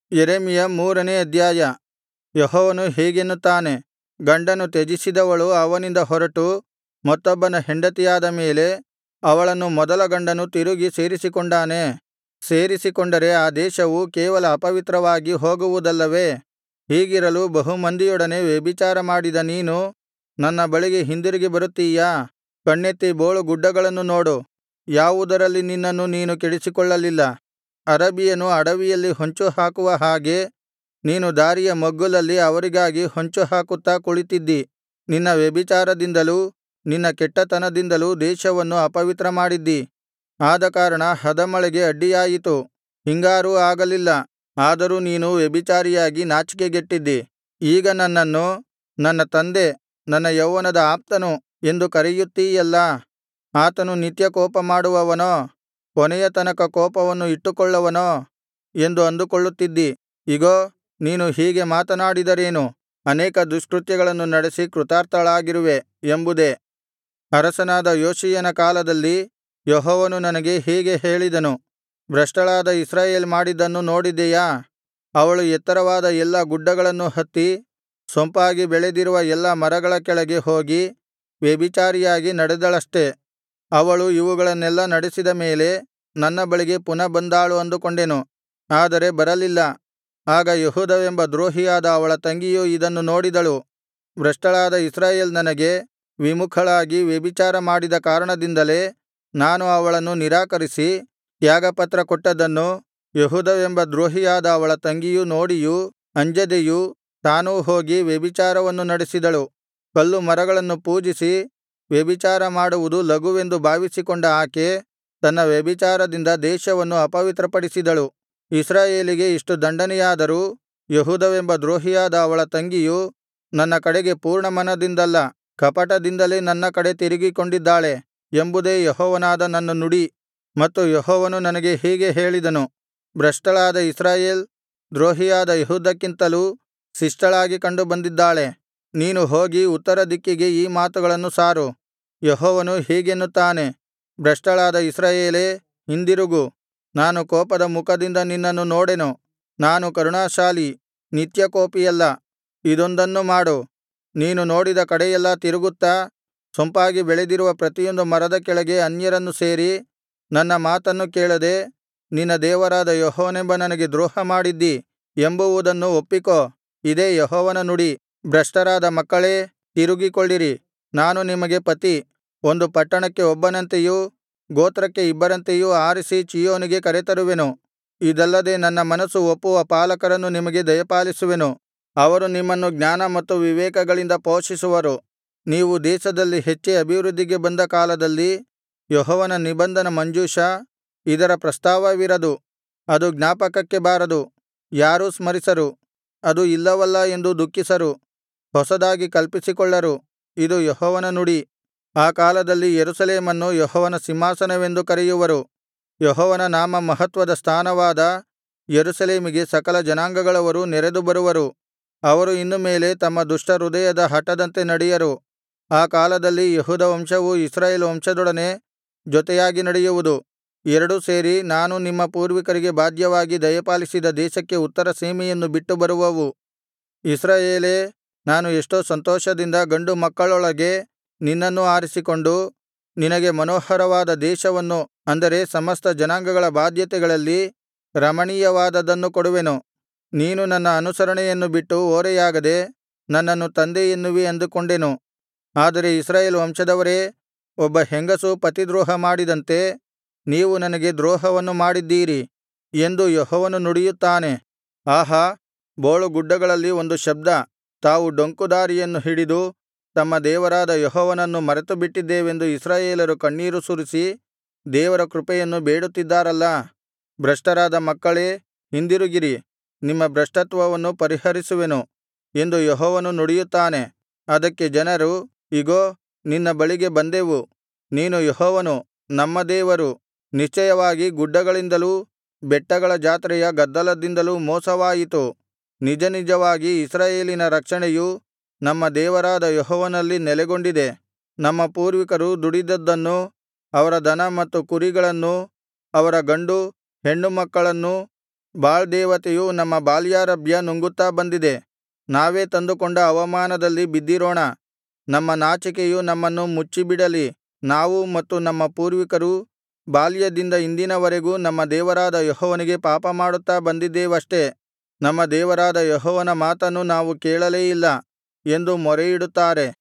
ಯೆರೆಮೀಯ ಮೂರನೇ ಅಧ್ಯಾಯ ಯೆಹೋವನು ಹೀಗೆನ್ನುತ್ತಾನೆ ಗಂಡನು ತ್ಯಜಿಸಿದವಳು ಅವನಿಂದ ಹೊರಟು ಮತ್ತೊಬ್ಬನ ಹೆಂಡತಿಯಾದ ಮೇಲೆ ಅವಳನ್ನು ಮೊದಲ ಗಂಡನು ತಿರುಗಿ ಸೇರಿಸಿಕೊಂಡಾನೇ ಸೇರಿಸಿಕೊಂಡರೆ ಆ ದೇಶವು ಕೇವಲ ಅಪವಿತ್ರವಾಗಿ ಹೋಗುವುದಲ್ಲವೇ ಹೀಗಿರಲು ಬಹು ಮಂದಿಯೊಡನೆ ವ್ಯಭಿಚಾರ ಮಾಡಿದ ನೀನು ನನ್ನ ಬಳಿಗೆ ಹಿಂದಿರುಗಿ ಬರುತ್ತೀಯಾ ಕಣ್ಣೆತ್ತಿ ಬೋಳು ಗುಡ್ಡಗಳನ್ನು ನೋಡು ಯಾವುದರಲ್ಲಿ ನಿನ್ನನ್ನು ನೀನು ಕೆಡಿಸಿಕೊಳ್ಳಲಿಲ್ಲ ಅರಬಿಯನು ಅಡವಿಯಲ್ಲಿ ಹೊಂಚುಹಾಕುವ ಹಾಗೆ ನೀನು ದಾರಿಯ ಮಗ್ಗುಲಲ್ಲಿ ಅವರಿಗಾಗಿ ಹೊಂಚುಹಾಕುತ್ತಾ ಕುಳಿತಿದ್ದಿ ನಿನ್ನ ವ್ಯಭಿಚಾರದಿಂದಲೂ ನಿನ್ನ ಕೆಟ್ಟತನದಿಂದಲೂ ದೇಶವನ್ನು ಅಪವಿತ್ರಮಾಡಿದ್ದಿ ಆದಕಾರಣ ಹದಮಳೆಗೆ ಅಡ್ಡಿಯಾಯಿತು ಹಿಂಗಾರೂ ಆಗಲಿಲ್ಲ ಆದರೂ ನೀನು ವ್ಯಭಿಚಾರಿಯಾಗಿ ನಾಚಿಕೆಗೆಟ್ಟಿದ್ದಿ ಈಗ ನನ್ನನ್ನು ನನ್ನ ತಂದೆ ನನ್ನ ಯೌವನದ ಆಪ್ತನು ಎಂದು ಕರೆಯುತ್ತೀಯಲ್ಲಾ ಆತನು ನಿತ್ಯ ಕೋಪಮಾಡುವವನೋ ಕೊನೆಯ ತನಕ ಕೋಪವನ್ನು ಇಟ್ಟುಕೊಳ್ಳುವನೋ ಎಂದು ಅಂದುಕೊಳ್ಳುತ್ತಿದ್ದಿ ಇಗೋ ನೀನು ಹೀಗೆ ಮಾತನಾಡಿದರೇನು ಅನೇಕ ದುಷ್ಕೃತ್ಯಗಳನ್ನು ನಡೆಸಿ ಕೃತಾರ್ಥಳಾಗಿರುವೆ ಎಂಬುದೇ ಅರಸನಾದ ಯೋಷೀಯನ ಕಾಲದಲ್ಲಿ ಯೆಹೋವನು ನನಗೆ ಹೀಗೆ ಹೇಳಿದನು ಭ್ರಷ್ಟಳಾದ ಇಸ್ರಾಯೇಲ್ ಮಾಡಿದ್ದನ್ನು ನೋಡಿದೆಯಾ ಅವಳು ಎತ್ತರವಾದ ಎಲ್ಲಾ ಗುಡ್ಡಗಳನ್ನು ಹತ್ತಿ ಸೊಂಪಾಗಿ ಬೆಳೆದಿರುವ ಎಲ್ಲಾ ಮರಗಳ ಕೆಳಗೆ ಹೋಗಿ ವ್ಯಭಿಚಾರಿಯಾಗಿ ನಡೆದಳಷ್ಟೆ ಅವಳು ಇವುಗಳನ್ನೆಲ್ಲಾ ನಡೆಸಿದ ಮೇಲೆ ನನ್ನ ಬಳಿಗೆ ಪುನಃ ಬಂದಾಳು ಅಂದುಕೊಂಡೆನು ಆದರೆ ಬರಲಿಲ್ಲ ಆಗ ಯೆಹೂದವೆಂಬ ದ್ರೋಹಿಯಾದ ಅವಳ ತಂಗಿಯು ಇದನ್ನು ನೋಡಿದಳು ಭ್ರಷ್ಟಳಾದ ಇಸ್ರಾಯೇಲ್ ನನಗೆ ವಿಮುಖಳಾಗಿ ವ್ಯಭಿಚಾರ ಮಾಡಿದ ಕಾರಣದಿಂದಲೇ ನಾನು ಅವಳನ್ನು ನಿರಾಕರಿಸಿ ತ್ಯಾಗಪತ್ರ ಕೊಟ್ಟದ್ದನ್ನು ಯೆಹೂದವೆಂಬ ದ್ರೋಹಿಯಾದ ಅವಳ ತಂಗಿಯು ನೋಡಿಯೂ ಅಂಜದೆಯೂ ತಾನೂ ಹೋಗಿ ವ್ಯಭಿಚಾರವನ್ನು ನಡೆಸಿದಳು ಕಲ್ಲು ಮರಗಳನ್ನು ಪೂಜಿಸಿ ವ್ಯಭಿಚಾರ ಮಾಡುವುದು ಲಘುವೆಂದು ಭಾವಿಸಿಕೊಂಡ ಆಕೆ ತನ್ನ ವ್ಯಭಿಚಾರದಿಂದ ದೇಶವನ್ನು ಅಪವಿತ್ರಪಡಿಸಿದಳು ಇಸ್ರಾಯೇಲಿಗೆ ಇಷ್ಟು ದಂಡನೆಯಾದರೂ ಯೆಹೂದವೆಂಬ ದ್ರೋಹಿಯಾದ ಅವಳ ತಂಗಿಯು ನನ್ನ ಕಡೆಗೆ ಪೂರ್ಣಮನದಿಂದಲ್ಲ ಕಪಟದಿಂದಲೇ ನನ್ನ ಕಡೆ ತಿರುಗಿಕೊಂಡಿದ್ದಾಳೆ ಎಂಬುದೇ ಯೆಹೋವನಾದ ನನ್ನ ನುಡಿ ಮತ್ತು ಯೆಹೋವನು ನನಗೆ ಹೀಗೆ ಹೇಳಿದನು ಭ್ರಷ್ಟಳಾದ ಇಸ್ರಾಯೇಲ್ ದ್ರೋಹಿಯಾದ ಯೆಹೂದಕ್ಕಿಂತಲೂ ಶಿಷ್ಟಳಾಗಿ ಕಂಡುಬಂದಿದ್ದಾಳೆ ನೀನು ಹೋಗಿ ಉತ್ತರ ದಿಕ್ಕಿಗೆ ಈ ಮಾತುಗಳನ್ನು ಸಾರು ಯೆಹೋವನು ಹೀಗೆನ್ನುತ್ತಾನೆ ಭ್ರಷ್ಟಳಾದ ಇಸ್ರಾಯೇಲೇ ಹಿಂದಿರುಗು ನಾನು ಕೋಪದ ಮುಖದಿಂದ ನಿನ್ನನ್ನು ನೋಡೆನು ನಾನು ಕರುಣಾಶಾಲಿ ನಿತ್ಯಕೋಪಿಯಲ್ಲ ಇದೊಂದನ್ನು ಮಾಡು ನೀನು ನೋಡಿದ ಕಡೆಯೆಲ್ಲಾ ತಿರುಗುತ್ತಾ ಸೊಂಪಾಗಿ ಬೆಳೆದಿರುವ ಪ್ರತಿಯೊಂದು ಮರದ ಕೆಳಗೆ ಅನ್ಯರನ್ನು ಸೇರಿ ನನ್ನ ಮಾತನ್ನು ಕೇಳದೆ ನಿನ್ನ ದೇವರಾದ ಯೆಹೋವನೆಂಬ ನನಗೆ ದ್ರೋಹಮಾಡಿದ್ದಿ ಎಂಬುವುದನ್ನು ಒಪ್ಪಿಕೋ ಇದೇ ಯೆಹೋವನ ನುಡಿ ಭ್ರಷ್ಟರಾದ ಮಕ್ಕಳೇ ತಿರುಗಿಕೊಳ್ಳಿರಿ ನಾನು ನಿಮಗೆ ಪತಿ ಒಂದು ಪಟ್ಟಣಕ್ಕೆ ಒಬ್ಬನಂತೆಯೂ ಗೋತ್ರಕ್ಕೆ ಇಬ್ಬರಂತೆಯೂ ಆರಿಸಿ ಚೀಯೋನಿಗೆ ಕರೆತರುವೆನು ಇದಲ್ಲದೆ ನನ್ನ ಮನಸ್ಸು ಒಪ್ಪುವ ಪಾಲಕರನ್ನು ನಿಮಗೆ ದಯಪಾಲಿಸುವೆನು ಅವರು ನಿಮ್ಮನ್ನು ಜ್ಞಾನ ಮತ್ತು ವಿವೇಕಗಳಿಂದ ಪೋಷಿಸುವರು ನೀವು ದೇಶದಲ್ಲಿ ಹೆಚ್ಚಿ ಅಭಿವೃದ್ಧಿಗೆ ಬಂದ ಕಾಲದಲ್ಲಿ ಯೆಹೋವನ ನಿಬಂಧನ ಮಂಜೂಷ ಇದರ ಪ್ರಸ್ತಾವವಿರದು ಅದು ಜ್ಞಾಪಕಕ್ಕೆ ಬಾರದು ಯಾರೂ ಸ್ಮರಿಸರು ಅದು ಇಲ್ಲವಲ್ಲಾ ಎಂದು ದುಃಖಿಸರು ಹೊಸದಾಗಿ ಕಲ್ಪಿಸಿಕೊಳ್ಳರು ಇದು ಯೆಹೋವನ ನುಡಿ ಆ ಕಾಲದಲ್ಲಿ ಯೆರೂಸಲೇಮನ್ನು ಯೆಹೋವನ ಸಿಂಹಾಸನವೆಂದು ಕರೆಯುವರು ಯೆಹೋವನ ನಾಮ ಮಹತ್ವದ ಸ್ಥಾನವಾದ ಯೆರೂಸಲೇಮಿಗೆ ಸಕಲ ಜನಾಂಗಗಳವರು ನೆರೆದು ಬರುವರು ಅವರು ಇನ್ನು ಮೇಲೆ ತಮ್ಮ ದುಷ್ಟ ಹೃದಯದ ಹಠದಂತೆ ನಡೆಯರು ಆ ಕಾಲದಲ್ಲಿ ಯೆಹೂದ ವಂಶವು ಇಸ್ರಾಯೇಲ್ ವಂಶದೊಡನೆ ಜೊತೆಯಾಗಿ ನಡೆಯುವುದು ಎರಡೂ ಸೇರಿ ನಾನು ನಿಮ್ಮ ಪೂರ್ವಿಕರಿಗೆ ಬಾಧ್ಯವಾಗಿ ದಯಪಾಲಿಸಿದ ದೇಶಕ್ಕೆ ಉತ್ತರ ಸೀಮೆಯನ್ನು ಬಿಟ್ಟು ಬರುವವು ಇಸ್ರಾಯೇಲೇ ನಾನು ಎಷ್ಟೋ ಸಂತೋಷದಿಂದ ಗಂಡು ಮಕ್ಕಳೊಳಗೆ ನಿನ್ನನ್ನೂ ಆರಿಸಿಕೊಂಡು ನಿನಗೆ ಮನೋಹರವಾದ ದೇಶವನ್ನು ಅಂದರೆ ಸಮಸ್ತ ಜನಾಂಗಗಳ ಬಾಧ್ಯತೆಗಳಲ್ಲಿ ರಮಣೀಯವಾದದ್ದನ್ನು ಕೊಡುವೆನು ನೀನು ನನ್ನ ಅನುಸರಣೆಯನ್ನು ಬಿಟ್ಟು ಓರೆಯಾಗದೆ ನನ್ನನ್ನು ತಂದೆ ಎನ್ನುವಿ ಅಂದುಕೊಂಡೆನು ಆದರೆ ಇಸ್ರಾಯೇಲ್ ವಂಶದವರೇ ಒಬ್ಬ ಹೆಂಗಸು ಪತಿದ್ರೋಹ ಮಾಡಿದಂತೆ ನೀವು ನನಗೆ ದ್ರೋಹವನ್ನು ಮಾಡಿದ್ದೀರಿ ಎಂದು ಯೆಹೋವನು ನುಡಿಯುತ್ತಾನೆ ಆಹಾ ಬೋಳುಗುಡ್ಡಗಳಲ್ಲಿ ಒಂದು ಶಬ್ದ ತಾವು ಡೊಂಕುದಾರಿಯನ್ನು ಹಿಡಿದು ತಮ್ಮ ದೇವರಾದ ಯೆಹೋವನನ್ನು ಮರೆತುಬಿಟ್ಟಿದ್ದೇವೆಂದು ಇಸ್ರಾಯೇಲರು ಕಣ್ಣೀರು ಸುರಿಸಿ ದೇವರ ಕೃಪೆಯನ್ನು ಬೇಡುತ್ತಿದ್ದಾರಲ್ಲಾ ಭ್ರಷ್ಟರಾದ ಮಕ್ಕಳೇ ಹಿಂದಿರುಗಿರಿ ನಿಮ್ಮ ಭ್ರಷ್ಟತ್ವವನ್ನು ಪರಿಹರಿಸುವೆನು ಎಂದು ಯೆಹೋವನು ನುಡಿಯುತ್ತಾನೆ ಅದಕ್ಕೆ ಜನರು ಇಗೋ ನಿನ್ನ ಬಳಿಗೆ ಬಂದೆವು ನೀನು ಯೆಹೋವನು ನಮ್ಮ ದೇವರು ನಿಶ್ಚಯವಾಗಿ ಗುಡ್ಡಗಳಿಂದಲೂ ಬೆಟ್ಟಗಳ ಜಾತ್ರೆಯ ಗದ್ದಲದಿಂದಲೂ ಮೋಸವಾಯಿತು ನಿಜನಿಜವಾಗಿ ಇಸ್ರಾಯೇಲಿನ ರಕ್ಷಣೆಯು ನಮ್ಮ ದೇವರಾದ ಯೆಹೋವನಲ್ಲಿ ನೆಲೆಗೊಂಡಿದೆ ನಮ್ಮ ಪೂರ್ವಿಕರು ದುಡಿದದ್ದನ್ನು ಅವರ ದನ ಮತ್ತು ಕುರಿಗಳನ್ನೂ ಅವರ ಗಂಡು ಹೆಣ್ಣು ಮಕ್ಕಳನ್ನೂ ಬಾಳ್ ದೇವತೆಯು ನಮ್ಮ ಬಾಲ್ಯಾರಭ್ಯ ನುಂಗುತ್ತಾ ಬಂದಿದೆ ನಾವೇ ತಂದುಕೊಂಡ ಅವಮಾನದಲ್ಲಿ ಬಿದ್ದಿರೋಣ ನಮ್ಮ ನಾಚಿಕೆಯು ನಮ್ಮನ್ನು ಮುಚ್ಚಿಬಿಡಲಿ ನಾವೂ ಮತ್ತು ನಮ್ಮ ಪೂರ್ವಿಕರೂ ಬಾಲ್ಯದಿಂದ ಇಂದಿನವರೆಗೂ ನಮ್ಮ ದೇವರಾದ ಯೆಹೋವನಿಗೆ ಪಾಪಮಾಡುತ್ತಾ ಬಂದಿದ್ದೇವಷ್ಟೆ ನಮ್ಮ ದೇವರಾದ ಯೆಹೋವನ ಮಾತನ್ನು ನಾವು ಕೇಳಲೇ ಇಲ್ಲ ಎಂದು ಮೊರೆಯಿಡುತ್ತಾರೆ